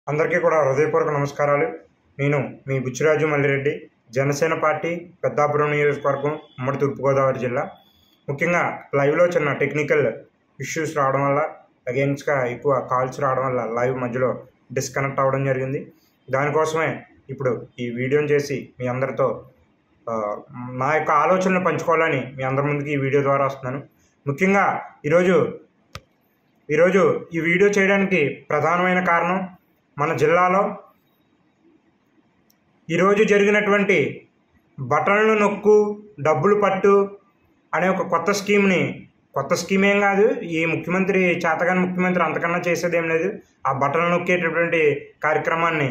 అందరికీ కూడా హృదయపూర్వక నమస్కారాలు నేను మీ బుచ్చిరాజు మల్లిరెడ్డి జనసేన పార్టీ పెద్దాపురం నియోజకవర్గం ఉమ్మడి తూర్పుగోదావరి జిల్లా ముఖ్యంగా లైవ్లో చిన్న టెక్నికల్ ఇష్యూస్ రావడం వల్ల అగైన్స్గా ఎక్కువ కాల్స్ రావడం వల్ల లైవ్ మధ్యలో డిస్కనెక్ట్ అవ్వడం జరిగింది దానికోసమే ఇప్పుడు ఈ వీడియోని చేసి మీ అందరితో ఆ, నా యొక్క ఆలోచనలు పంచుకోవాలని మీ అందరి ముందుకి ఈ వీడియో ద్వారా వస్తున్నాను ముఖ్యంగా ఈరోజు ఈరోజు ఈ వీడియో చేయడానికి ప్రధానమైన కారణం మన జిల్లాలో ఈరోజు జరిగినటువంటి బటన్లు నొక్కు డబ్బులు పట్టు అనే ఒక కొత్త స్కీమ్ని కొత్త స్కీమ్ ఏం కాదు ఈ ముఖ్యమంత్రి చేతగాని ముఖ్యమంత్రి అంతకన్నా చేసేది ఏం లేదు ఆ బటన్లు నొక్కేటటువంటి కార్యక్రమాన్ని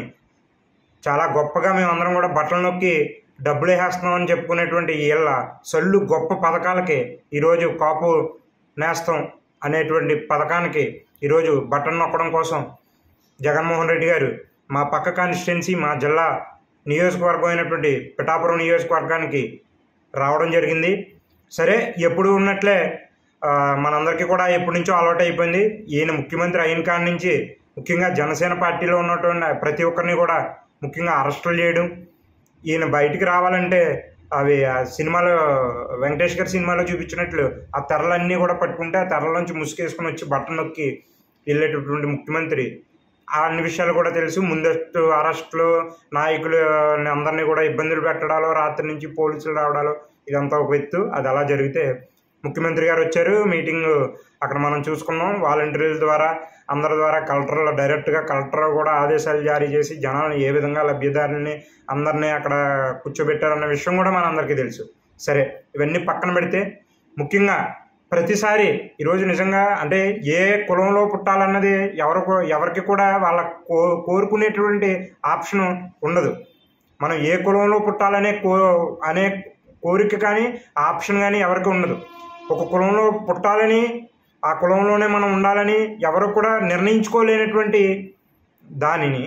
చాలా గొప్పగా మేమందరం కూడా బట్టలు నొక్కి డబ్బులు వేసేస్తున్నాం అని చెప్పుకునేటువంటి వీళ్ళ సొల్లు గొప్ప పథకాలకి ఈరోజు కాపు నేస్తం అనేటువంటి పథకానికి ఈరోజు బటన్ నొక్కడం కోసం జగన్మోహన్ రెడ్డి గారు మా పక్క కాన్స్టిట్యున్సీ మా జిల్లా నియోజకవర్గం అయినటువంటి పిఠాపురం నియోజకవర్గానికి రావడం జరిగింది సరే ఎప్పుడు ఉన్నట్లే ఆ, మనందరికీ కూడా ఎప్పటి నుంచో అలవాటు అయిపోయింది ఈయన ముఖ్యమంత్రి అయిన కాడి నుంచి ముఖ్యంగా జనసేన పార్టీలో ఉన్నటువంటి ప్రతి ఒక్కరిని కూడా ముఖ్యంగా అరెస్టులు చేయడం ఈయన బయటికి రావాలంటే అవి ఆ సినిమాలో వెంకటేష్ గారి సినిమాలో చూపించినట్లు ఆ తెరలన్నీ కూడా పట్టుకుంటే ఆ తెరలోంచి ముసుగేసుకుని వచ్చి బట్టలు నొక్కి వెళ్ళేటటువంటి ముఖ్యమంత్రి ఆ అన్ని విషయాలు కూడా తెలుసు ముందస్తు అరెస్టులు నాయకులు అందరినీ కూడా ఇబ్బందులు పెట్టడాలు రాత్రి నుంచి పోలీసులు రావడాలు ఇదంతా ఒక ఎత్తు అది అలా జరిగితే ముఖ్యమంత్రి గారు వచ్చారు మీటింగ్ అక్కడ మనం చూసుకున్నాం వాలంటీర్ల ద్వారా అందరి ద్వారా కలెక్టర్లు డైరెక్ట్గా కలెక్టర్ కూడా ఆదేశాలు జారీ చేసి జనాలను ఏ విధంగా లబ్ధిదారులని అందరినీ అక్కడ కూర్చోబెట్టారన్న విషయం కూడా మనందరికీ తెలుసు సరే ఇవన్నీ పక్కన పెడితే ముఖ్యంగా ప్రతిసారి ఈరోజు నిజంగా అంటే ఏ కులంలో పుట్టాలన్నది ఎవరు కూ- ఎవరికి కూడా వాళ్ళ కో కోరుకునేటువంటి ఆప్షన్ ఉండదు మనం ఏ కులంలో పుట్టాలనే కో అనే కోరిక కానీ ఆప్షన్ కానీ ఎవరికి ఉండదు ఒక కులంలో పుట్టాలని ఆ కులంలోనే మనం ఉండాలని ఎవరు కూడా నిర్ణయించుకోలేనటువంటి దానిని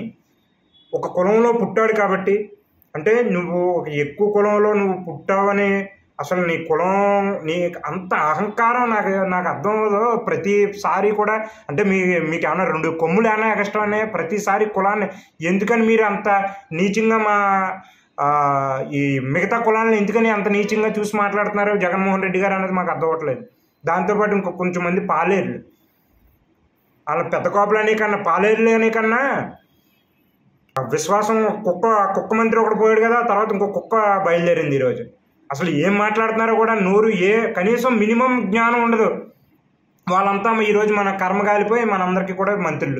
ఒక కులంలో పుట్టాడు కాబట్టి అంటే నువ్వు ఒక ఎక్కువ కులంలో నువ్వు పుట్టావని అసలు నీ కులం నీ అంత అహంకారం నాకు నాకు అర్థం అవ్వదు ప్రతిసారి కూడా అంటే మీ మీకు ఏమైనా రెండు కొమ్ములు ఏమైనా ఎక్స్ట్రానే ప్రతిసారి కులాన్ని ఎందుకని మీరు అంత నీచంగా మా ఆ, ఈ మిగతా కులాలను ఎందుకని అంత నీచంగా చూసి మాట్లాడుతున్నారు జగన్మోహన్ రెడ్డి గారు అనేది మాకు అర్థం అవ్వట్లేదు దాంతోపాటు ఇంకో కొంచెం మంది పాలేరులు వాళ్ళ పెద్ద కోపలు అనే కన్నా పాలేరులు అనే కన్నా ఆ విశ్వాసం కుక్క కుక్క మంత్రి ఒకటి పోయాడు కదా ఆ తర్వాత ఇంకో కుక్క బయలుదేరింది ఈరోజు అసలు ఏం మాట్లాడుతున్నారో కూడా నోరు ఏ కనీసం మినిమం జ్ఞానం ఉండదు వాళ్ళంతా ఈరోజు మన కర్మ కాలిపోయి మనందరికీ కూడా మంత్రులు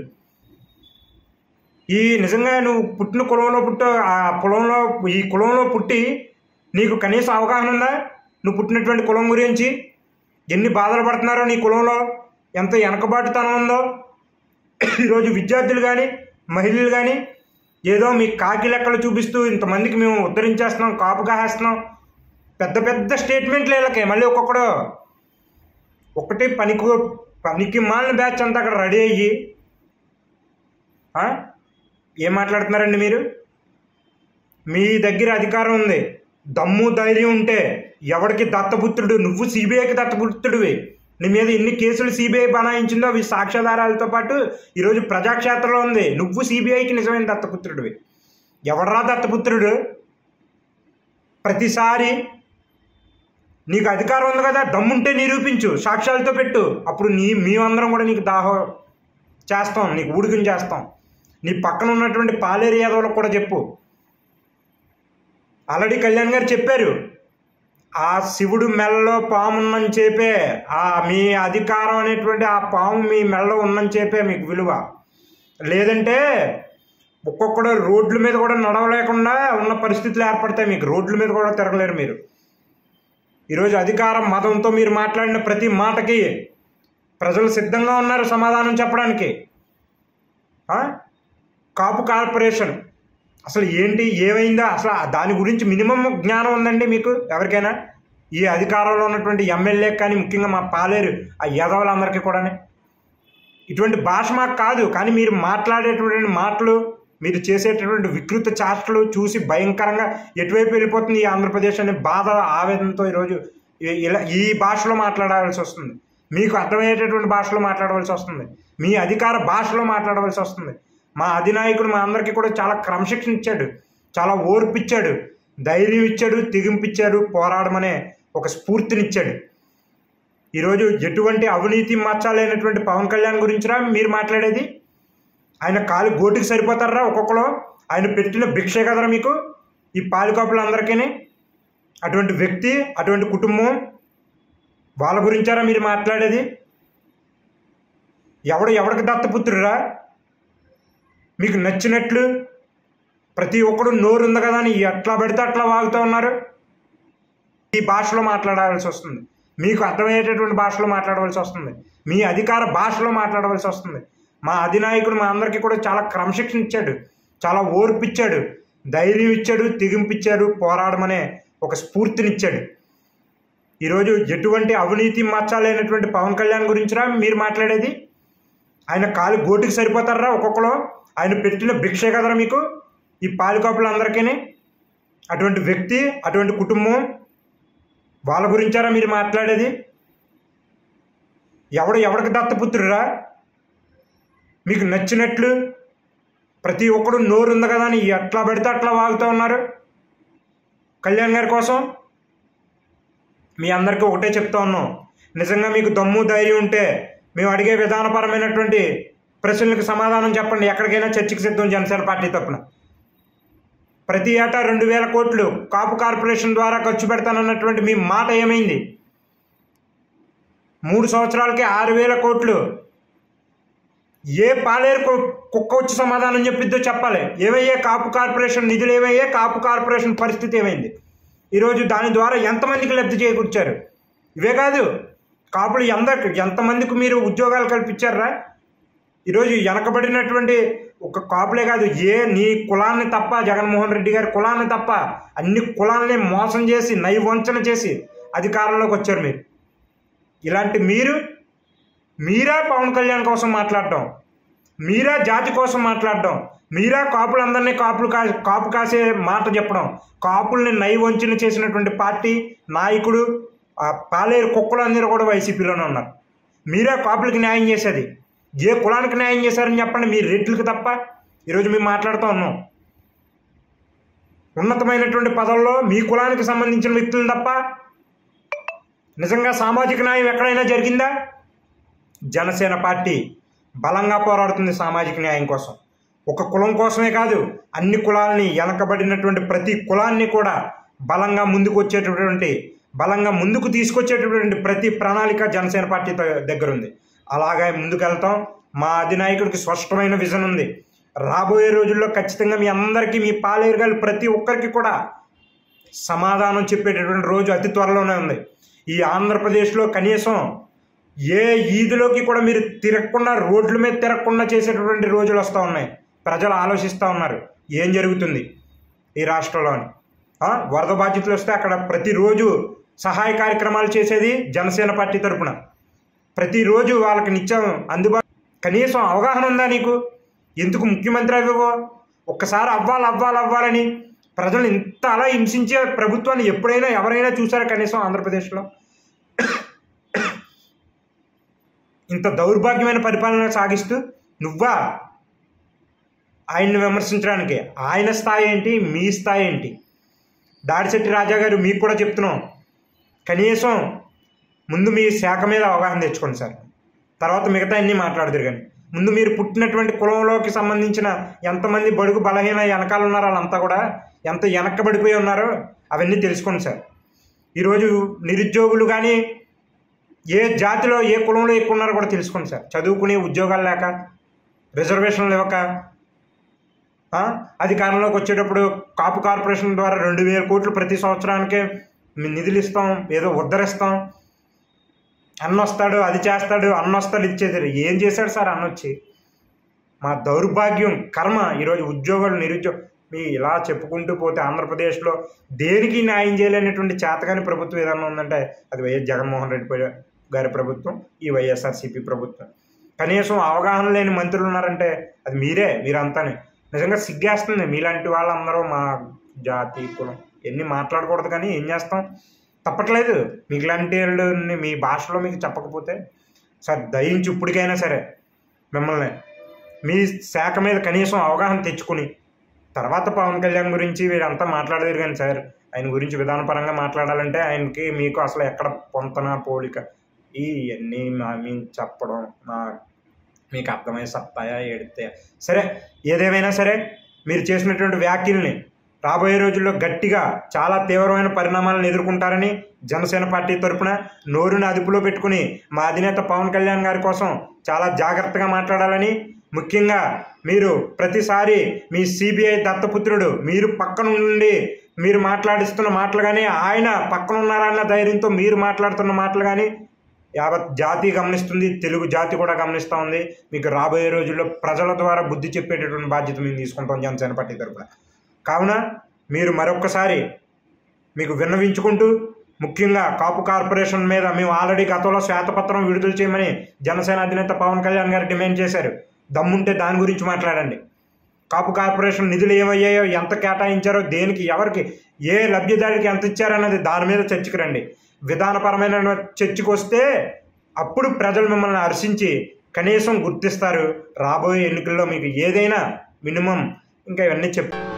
ఈ నిజంగా నువ్వు పుట్టిన కులంలో పుట్ట ఆ కులంలో ఈ కులంలో పుట్టి నీకు కనీస అవగాహన ఉందా నువ్వు పుట్టినటువంటి కులం గురించి ఎన్ని బాధలు పడుతున్నారో నీ కులంలో ఎంత వెనకబాటుతనం ఉందో ఈరోజు విద్యార్థులు కానీ మహిళలు కానీ ఏదో మీ కాకి లెక్కలు చూపిస్తూ ఇంతమందికి మేము ఉద్ధరించేస్తున్నాం కాపు కాసేస్తున్నాం పెద్ద పెద్ద స్టేట్మెంట్లు వీళ్ళకి మళ్ళీ ఒక్కొక్కడు ఒకటి పనికి పనికి మాలిన బ్యాచ్ అంతా అక్కడ రెడీ అయ్యి ఆ? ఏం మాట్లాడుతున్నారండి మీరు మీ దగ్గర అధికారం ఉంది దమ్ము ధైర్యం ఉంటే ఎవడికి దత్తపుత్రుడు నువ్వు సిబిఐకి దత్తపుత్రుడివి నీ మీద ఎన్ని కేసులు సిబిఐ బనాయించిందో అవి సాక్ష్యాధారాలతో పాటు ఈరోజు ప్రజాక్షేత్రంలో ఉంది నువ్వు సిబిఐకి నిజమైన దత్తపుత్రుడివి ఎవడరా దత్తపుత్రుడు ప్రతిసారి నీకు అధికారం ఉంది కదా దమ్ముంటే నిరూపించు సాక్ష్యాలతో పెట్టు అప్పుడు నీ మేమందరం కూడా నీకు దాహో చేస్తాం నీకు ఊడికం చేస్తాం నీ పక్కన ఉన్నటువంటి పాలేరు యాదవులకు కూడా చెప్పు ఆల్రెడీ కళ్యాణ్ గారు చెప్పారు ఆ శివుడు మెల్లలో పాము ఉన్నని చెప్పే ఆ మీ అధికారం అనేటువంటి ఆ పాము మీ మెల్లలో ఉన్నని చెప్పే మీకు విలువ లేదంటే ఒక్కొక్కడు రోడ్ల మీద కూడా నడవలేకుండా ఉన్న పరిస్థితులు ఏర్పడతాయి మీకు రోడ్ల మీద కూడా తిరగలేరు మీరు ఈరోజు అధికారం మతంతో మీరు మాట్లాడిన ప్రతి మాటకి ప్రజలు సిద్ధంగా ఉన్నారు సమాధానం చెప్పడానికి ఆ? కాపు కార్పొరేషన్ అసలు ఏంటి ఏమైందా అసలు ఆ దాని గురించి మినిమం జ్ఞానం ఉందండి మీకు ఎవరికైనా ఈ అధికారంలో ఉన్నటువంటి ఎమ్మెల్యే కానీ ముఖ్యంగా మా పాలేరు ఆ యాదవులందరికీ కూడా ఇటువంటి భాష మాకు కాదు కానీ మీరు మాట్లాడేటువంటి మాటలు మీరు చేసేటటువంటి వికృత చేష్టలు చూసి భయంకరంగా ఎటువైపు వెళ్ళిపోతుంది ఈ ఆంధ్రప్రదేశ్ అనే బాధ ఆవేదనతో ఈరోజు ఈ- ఇలా ఈ భాషలో మాట్లాడాల్సి వస్తుంది మీకు అర్థమయ్యేటటువంటి భాషలో మాట్లాడవలసి వస్తుంది మీ అధికార భాషలో మాట్లాడవలసి వస్తుంది మా అధినాయకుడు మా అందరికీ కూడా చాలా క్రమశిక్షణ ఇచ్చాడు చాలా ఓర్పు ఇచ్చాడు ధైర్యం ఇచ్చాడు తెగింపు ఇచ్చాడు పోరాడమనే ఒక స్ఫూర్తినిచ్చాడు ఈరోజు ఎటువంటి అవినీతి మచ్చాలైనటువంటి పవన్ కళ్యాణ్ గురించిరా మీరు మాట్లాడేది ఆయన కాలు గోటికి సరిపోతారా ఒక్కొక్కరు ఆయన పెట్టిన భిక్షే కదరా మీకు ఈ పాలికాపులందరికీ అటువంటి వ్యక్తి అటువంటి కుటుంబం వాళ్ళ గురించారా మీరు మాట్లాడేది ఎవడు ఎవడికి దత్తపుత్రురా మీకు నచ్చినట్లు ప్రతి ఒక్కడు నోరు ఉంది కదా అని ఎట్లా పెడితే అట్లా వాగుతూ ఉన్నారు ఈ భాషలో మాట్లాడాల్సి వస్తుంది మీకు అర్థమయ్యేటటువంటి భాషలో మాట్లాడవలసి వస్తుంది మీ అధికార భాషలో మాట్లాడవలసి వస్తుంది మా అధినాయకుడు మా అందరికీ కూడా చాలా క్రమశిక్షణ ఇచ్చాడు చాలా ఓర్పు ఇచ్చాడు ధైర్యం ఇచ్చాడు తెగింపు ఇచ్చాడు పోరాడమనే ఒక స్ఫూర్తినిచ్చాడు ఈరోజు ఎటువంటి అవినీతి మచ్చాలైనటువంటి పవన్ కళ్యాణ్ గురించిరా మీరు మాట్లాడేది ఆయన కాలు గోటికి సరిపోతారా ఒక్కొక్కరు ఆయన పెట్టిన భిక్షే కదరా మీకు ఈ పాలికాపులందరికీ అటువంటి వ్యక్తి అటువంటి కుటుంబం వాళ్ళ గురించారా మీరు మాట్లాడేది ఎవడు ఎవడికి దత్తపుత్రురా మీకు నచ్చినట్లు ప్రతి ఒక్కడు నోరు ఉంది కదా అని ఎట్లా పెడితే అట్లా వాగుతూ ఉన్నారు కళ్యాణ్ గారి కోసం మీ అందరికీ ఒకటే చెప్తా ఉన్నాం నిజంగా మీకు దమ్ము ధైర్యం ఉంటే మేము అడిగే విధానపరమైనటువంటి ప్రశ్నలకు సమాధానం చెప్పండి ఎక్కడికైనా చర్చకి సిద్ధం జనసేన పార్టీ తప్పున ప్రతి ఏటా రెండు వేల కోట్లు కాపు కార్పొరేషన్ ద్వారా ఖర్చు పెడతానన్నటువంటి మీ మాట ఏమైంది మూడు సంవత్సరాలకి ఆరు వేల కోట్లు ఏ పాలేరు కు- కుక్క వచ్చి సమాధానం చెప్పిద్దో చెప్పాలి ఏమయ్యే కాపు కార్పొరేషన్ నిధులు ఏమయ్యే కాపు కార్పొరేషన్ పరిస్థితి ఏమైంది ఈరోజు దాని ద్వారా ఎంతమందికి లబ్ధి చేకూర్చారు ఇవే కాదు కాపులు ఎందరికి ఎంతమందికి మీరు ఉద్యోగాలు కల్పించారా ఈరోజు వెనకబడినటువంటి ఒక కాపులే కాదు ఏ నీ కులాన్ని తప్ప జగన్మోహన్ రెడ్డి గారి కులాన్ని తప్ప అన్ని కులాలని మోసం చేసి నైవంచన చేసి అధికారంలోకి వచ్చారు మీరు ఇలాంటి మీరు మీరా పవన్ కళ్యాణ్ కోసం మాట్లాడటం మీరా జాతి కోసం మాట్లాడటం మీరా కాపులందరినీ కాపులు కా కాపు కాసే మాట చెప్పడం కాపుల్ని నైవంచన చేసినటువంటి పార్టీ నాయకుడు ఆ పాలేరు కుక్కలందరూ కూడా వైసీపీలోనే ఉన్నారు మీరే కాపులకి న్యాయం చేసేది ఏ కులానికి న్యాయం చేశారని చెప్పండి మీ రెట్లకి తప్ప ఈరోజు మేము మాట్లాడుతూ ఉన్నాం ఉన్నతమైనటువంటి పదవుల్లో మీ కులానికి సంబంధించిన వ్యక్తులను తప్ప నిజంగా సామాజిక న్యాయం ఎక్కడైనా జరిగిందా జనసేన పార్టీ బలంగా పోరాడుతుంది సామాజిక న్యాయం కోసం ఒక కులం కోసమే కాదు అన్ని కులాలని వెనకబడినటువంటి ప్రతి కులాన్ని కూడా బలంగా ముందుకు వచ్చేటటువంటి బలంగా ముందుకు తీసుకొచ్చేటటువంటి ప్రతి ప్రణాళిక జనసేన పార్టీ ద- దగ్గర ఉంది అలాగే ముందుకు వెళ్తాం మా అధినాయకుడికి స్పష్టమైన విజన్ ఉంది రాబోయే రోజుల్లో ఖచ్చితంగా మీ అందరికీ మీ పాలేరుగాలు ప్రతి ఒక్కరికి కూడా సమాధానం చెప్పేటటువంటి రోజు అతి త్వరలోనే ఉంది ఈ ఆంధ్రప్రదేశ్లో కనీసం ఏ ఈదులోకి కూడా మీరు తిరగకుండా రోడ్ల మీద తిరగకుండా చేసేటటువంటి రోజులు వస్తూ ఉన్నాయి ప్రజలు ఆలోచిస్తూ ఉన్నారు ఏం జరుగుతుంది ఈ రాష్ట్రంలోని ఆ, వరద బాధ్యతలు వస్తే అక్కడ ప్రతిరోజు సహాయ కార్యక్రమాలు చేసేది జనసేన పార్టీ తరపున ప్రతిరోజు వాళ్ళకి నిత్యం అందుబాటు కనీసం అవగాహన ఉందా నీకు ఎందుకు ముఖ్యమంత్రి అవ్వవో ఒక్కసారి అవ్వాలి అవ్వాలి అవ్వాలని ప్రజలు ఇంత అలా హింసించే ప్రభుత్వాన్ని ఎప్పుడైనా ఎవరైనా చూసారా కనీసం ఆంధ్రప్రదేశ్లో ఇంత దౌర్భాగ్యమైన పరిపాలన సాగిస్తూ నువ్వా ఆయన్ని విమర్శించడానికి ఆయన స్థాయి ఏంటి మీ స్థాయి ఏంటి దాడిశెట్టి రాజా గారు మీకు కూడా చెప్తున్నాం కనీసం ముందు మీ శాఖ మీద అవగాహన తెచ్చుకోండి సార్ తర్వాత మిగతా అన్నీ మాట్లాడదురు కానీ ముందు మీరు పుట్టినటువంటి కులంలోకి సంబంధించిన ఎంతమంది బడుగు బలహీన వెనకాల ఉన్నారో వాళ్ళంతా కూడా ఎంత వెనక్కబడిపోయి ఉన్నారో అవన్నీ తెలుసుకోండి సార్ ఈరోజు నిరుద్యోగులు కానీ ఏ జాతిలో ఏ కులంలో ఎక్కువ ఉన్నారో కూడా తెలుసుకోండి సార్ చదువుకునే ఉద్యోగాలు లేక రిజర్వేషన్లు ఇవ్వక ఆ, అధికారంలోకి వచ్చేటప్పుడు కాపు కార్పొరేషన్ ద్వారా రెండు వేల కోట్లు ప్రతి సంవత్సరానికే మీ నిధులు ఇస్తాం ఏదో ఉద్ధరిస్తాం అన్న వస్తాడు అది చేస్తాడు అన్న వస్తాడు ఇచ్చేది ఏం చేశాడు సార్ అన్న వచ్చి మా దౌర్భాగ్యం కర్మ ఈరోజు ఉద్యోగాలు నిరుద్యోగ మీ ఇలా చెప్పుకుంటూ పోతే ఆంధ్రప్రదేశ్లో దేనికి న్యాయం చేయలేనటువంటి చేతగాని ప్రభుత్వం ఏదన్నా ఉందంటే అది వైఎస్ జగన్మోహన్ రెడ్డి ప- గారి ప్రభుత్వం ఈ వైఎస్ఆర్సీపీ ప్రభుత్వం కనీసం అవగాహన లేని మంత్రులు ఉన్నారంటే అది మీరే మీరంతానే నిజంగా సిగ్గేస్తుంది మీలాంటి వాళ్ళందరూ మా జాతి కులం ఎన్ని మాట్లాడకూడదు కానీ ఏం చేస్తాం తప్పట్లేదు మీకు లాంటి వాళ్ళని మీ భాషలో మీకు చెప్పకపోతే సార్ దయించి ఇప్పటికైనా సరే మిమ్మల్ని మీ శాఖ మీద కనీసం అవగాహన తెచ్చుకుని తర్వాత పవన్ కళ్యాణ్ గురించి వీరంతా మాట్లాడలేరు కానీ సార్ ఆయన గురించి విధానపరంగా మాట్లాడాలంటే ఆయనకి మీకు అసలు ఎక్కడ పొంతన పోలిక ఇవన్నీ మా మీ చెప్పడం మా మీకు అర్థమై సత్తాయా ఏడితే సరే ఏదేమైనా సరే మీరు చేసినటువంటి వ్యాఖ్యల్ని రాబోయే రోజుల్లో గట్టిగా చాలా తీవ్రమైన పరిణామాలను ఎదుర్కొంటారని జనసేన పార్టీ తరపున నోరుని అదుపులో పెట్టుకుని మా అధినేత పవన్ కళ్యాణ్ గారి కోసం చాలా జాగ్రత్తగా మాట్లాడాలని ముఖ్యంగా మీరు ప్రతిసారి మీ సిబిఐ దత్తపుత్రుడు మీరు పక్కన ఉండి మీరు మాట్లాడిస్తున్న మాటలు కానీ ఆయన పక్కన ఉన్నారన్న ధైర్యంతో మీరు మాట్లాడుతున్న మాటలు కానీ యావత్ జాతి గమనిస్తుంది తెలుగు జాతి కూడా గమనిస్తూ ఉంది మీకు రాబోయే రోజుల్లో ప్రజల ద్వారా బుద్ధి చెప్పేటటువంటి బాధ్యత మేము తీసుకుంటాం జనసేన పార్టీ తరపున కావున మీరు మరొక్కసారి మీకు విన్నవించుకుంటూ ముఖ్యంగా కాపు కార్పొరేషన్ మీద మేము ఆల్రెడీ గతంలో శ్వేతపత్రం విడుదల చేయమని జనసేన అధినేత పవన్ కళ్యాణ్ గారు డిమాండ్ చేశారు దమ్ముంటే దాని గురించి మాట్లాడండి కాపు కార్పొరేషన్ నిధులు ఏమయ్యాయో ఎంత కేటాయించారో దేనికి ఎవరికి ఏ లబ్ధిదారికి ఎంత ఇచ్చారన్నది దాని మీద చర్చకు రండి విధానపరమైన చర్చకు వస్తే అప్పుడు ప్రజలు మిమ్మల్ని హర్షించి కనీసం గుర్తిస్తారు రాబోయే ఎన్నికల్లో మీకు ఏదైనా మినిమం ఇంకా ఇవన్నీ చెప్